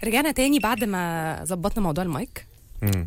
رجعنا تاني بعد ما ظبطنا موضوع المايك مم.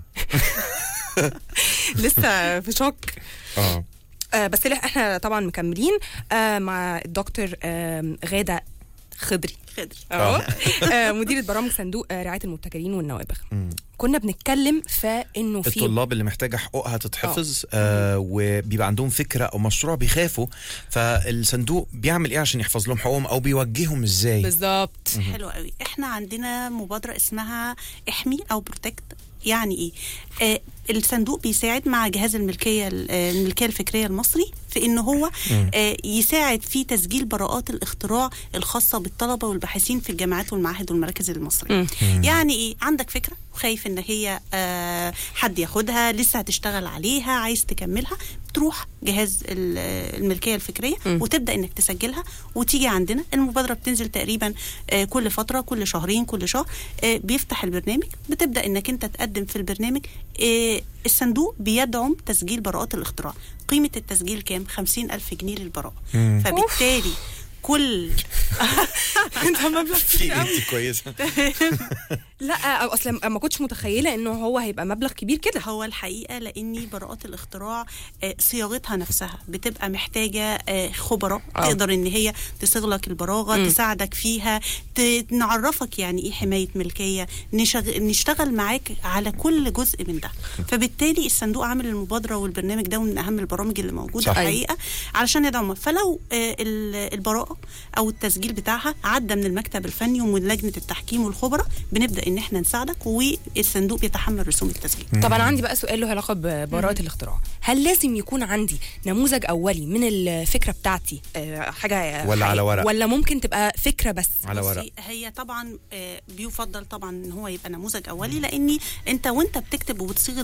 لسه في شوك اه آه بس لا احنا طبعا مكملين آه مع الدكتور آه غاده خضري خضري اه آه، مديرة برامج صندوق آه، رعاية المبتكرين والنوابغ مم. كنا بنتكلم في انه في الطلاب اللي محتاجه حقوقها تتحفظ آه وبيبقى عندهم فكره او مشروع بيخافوا فالصندوق بيعمل ايه عشان يحفظ لهم حقوقهم او بيوجههم ازاي بالظبط حلو قوي احنا عندنا مبادره اسمها احمي او بروتكت يعني ايه آه الصندوق بيساعد مع جهاز الملكيه ال- آه، الملكيه الفكريه المصري في ان هو آه يساعد في تسجيل براءات الاختراع الخاصه بالطلبه والباحثين في الجامعات والمعاهد والمراكز المصريه يعني ايه عندك فكره وخايف ان هي آه حد ياخدها لسه هتشتغل عليها عايز تكملها تروح جهاز ال- آه، الملكيه الفكريه وتبدا انك تسجلها وتيجي عندنا المبادره بتنزل تقريبا آه، كل فتره كل شهرين كل شهر آه، بيفتح البرنامج بتبدا انك انت تقدم في البرنامج آه، الصندوق بيدعم تسجيل براءات الاختراع قيمه التسجيل كام خمسين ألف جنيه للبراءه فبالتالي كل ده مبلغ في كبير قوي انت كويسه لا اصلا ما كنتش متخيله انه هو هيبقى مبلغ كبير كده هو الحقيقه لاني براءات الاختراع آه، صياغتها نفسها بتبقى محتاجه آه، خبراء آه. تقدر ان هي تصيغ لك البراءه تساعدك فيها ت- نعرفك يعني ايه حمايه ملكيه نشغ... نشتغل معاك على كل جزء من ده فبالتالي الصندوق عامل المبادره والبرنامج ده من اهم البرامج اللي موجوده صح. الحقيقه علشان يدعم فلو آه، ال- البراءه او التسجيل بتاعها عدى من المكتب الفني ومن لجنه التحكيم والخبراء بنبدا ان احنا نساعدك والصندوق بيتحمل رسوم التسجيل طب انا عندي بقى سؤال له علاقه ببراءه الاختراع هل لازم يكون عندي نموذج اولي من الفكره بتاعتي آه، حاجه ولا على ورق؟ ولا ممكن تبقى فكره بس على بصي، ورق هي طبعا آه، بيفضل طبعا ان هو يبقى نموذج اولي لاني انت وانت بتكتب وبتصيغ